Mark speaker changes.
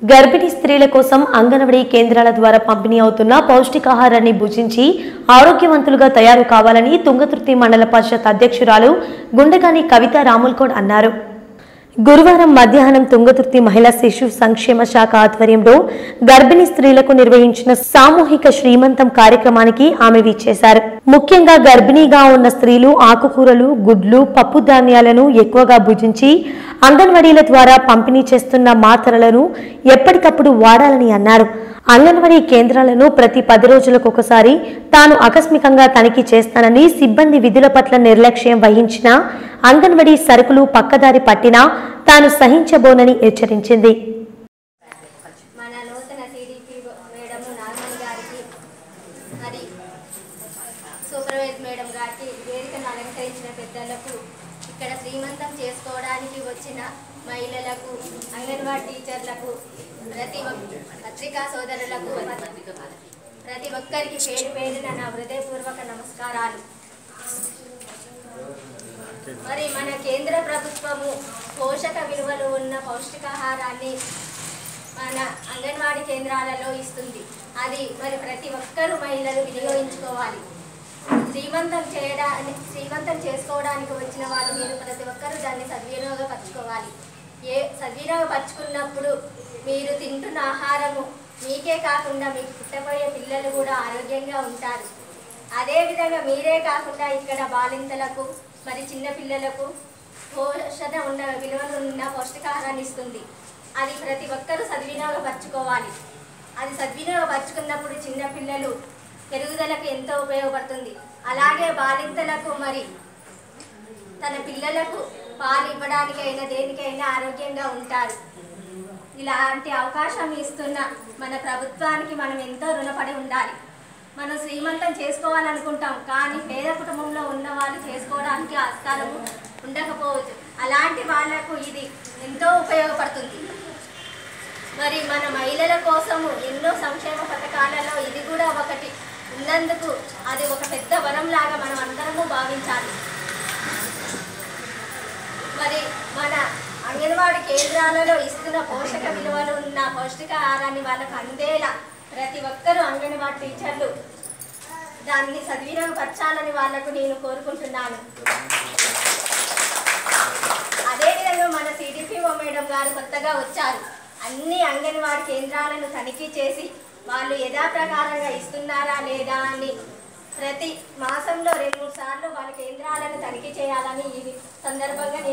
Speaker 1: గర్భిణీ స్త్రీల కోసం అంగన్వాడీ కేంద్రాల ద్వారా పంపిణీ అవుతున్న పౌష్టికాహారాన్ని భుజించి ఆరోగ్యవంతులుగా తయారు కావాలని తుంగతుర్తి మండల పరిషత్ అధ్యక్షురాలు గుండెగాని కవిత రాముల్కోడ్ అన్నారు గురువారం మధ్యాహ్నం తుంగతుర్తి మహిళా శిశు సంక్షేమ శాఖ ఆధ్వర్యంలో గర్భిణీ స్త్రీలకు నిర్వహించిన సామూహిక శ్రీమంతం కార్యక్రమానికి ఆమె విచ్చేశారు ముఖ్యంగా గర్భిణీగా ఉన్న స్త్రీలు ఆకుకూరలు గుడ్లు పప్పు ధాన్యాలను ఎక్కువగా భుజించి అంగన్వాడీల ద్వారా పంపిణీ చేస్తున్న మాత్రలను ఎప్పటికప్పుడు వాడాలని అన్నారు అంగన్వాడీ కేంద్రాలను ప్రతి పది రోజులకు ఒకసారి తాను ఆకస్మికంగా తనిఖీ చేస్తానని సిబ్బంది విధుల పట్ల నిర్లక్ష్యం వహించిన అంగన్వాడీ సరుకులు పక్కదారి పట్టినా తాను సహించబోనని హెచ్చరించింది
Speaker 2: మన నూతన సిడిపి మేడం నాగమణి గారికి మరి సూపర్వైజ్ మేడం గారికి వేదికను అలంకరించిన పెద్దలకు ఇక్కడ శ్రీమంతం చేసుకోవడానికి వచ్చిన మహిళలకు అంగన్వాడీ టీచర్లకు ప్రతి ఒక్క- పత్రికా సోదరులకు ప్రతి ఒక్కరికి పేరు పేరున నా హృదయపూర్వక నమస్కారాలు మరి మన కేంద్ర ప్రభుత్వము పోషక విలువలు ఉన్న పౌష్టికాహారాన్ని మన అంగన్వాడీ కేంద్రాలలో ఇస్తుంది అది మరి ప్రతి ఒక్కరూ మహిళలు వినియోగించుకోవాలి శ్రీమంతం చేయడానికి శ్రీమంతం చేసుకోవడానికి వచ్చిన వాళ్ళు మీరు ప్రతి ఒక్కరూ దాన్ని సద్వినియోగపరచుకోవాలి ఏ సద్వినియోగపరచుకున్నప్పుడు మీరు తింటున్న ఆహారము మీకే కాకుండా మీకు పుట్టబోయే పిల్లలు కూడా ఆరోగ్యంగా ఉంటారు అదేవిధంగా మీరే కాకుండా ఇక్కడ బాలింతలకు మరి చిన్న పిల్లలకు పోషణ ఉన్న విలువలు ఉన్న పౌష్టికాహారాన్ని ఇస్తుంది అది ప్రతి ఒక్కరూ సద్వినియోగపరచుకోవాలి అది సద్వినియోగపరచుకున్నప్పుడు చిన్న పిల్లలు పెరుగుదలకు ఎంతో ఉపయోగపడుతుంది అలాగే బాలింతలకు మరి తన పిల్లలకు పాలు ఇవ్వడానికైనా దేనికైనా ఆరోగ్యంగా ఉంటారు ఇలాంటి అవకాశం ఇస్తున్న మన ప్రభుత్వానికి మనం ఎంతో రుణపడి ఉండాలి మనం శ్రీమంతం చేసుకోవాలనుకుంటాం కానీ పేద కుటుంబంలో ఉన్న వాళ్ళు చేసుకోవడానికి ఆస్కారము ఉండకపోవచ్చు అలాంటి వాళ్లకు ఇది ఎంతో ఉపయోగపడుతుంది మరి మన మహిళల కోసము ఎన్నో సంక్షేమ పథకాలలో ఇది కూడా ఒకటి ఉన్నందుకు అది ఒక పెద్ద వరంలాగా మనం అందరము భావించాలి మరి మన అంగన్వాడీ కేంద్రాలలో ఇస్తున్న పోషక విలువలు ఉన్న పౌష్టికాహారాన్ని వాళ్ళకు అందేలా ప్రతి ఒక్కరూ అంగన్వాడీ టీచర్లు దాన్ని సద్వినియోగపరచాలని వాళ్ళకు నేను కోరుకుంటున్నాను అదేవిధంగా మన సిడిపిఓ మేడం గారు కొత్తగా వచ్చారు అన్ని అంగన్వాడీ కేంద్రాలను తనిఖీ చేసి వాళ్ళు యథాప్రకారంగా ఇస్తున్నారా లేదా అని ప్రతి మాసంలో రెండు మూడు సార్లు వాళ్ళ కేంద్రాలను తనిఖీ చేయాలని ఈ సందర్భంగా నేను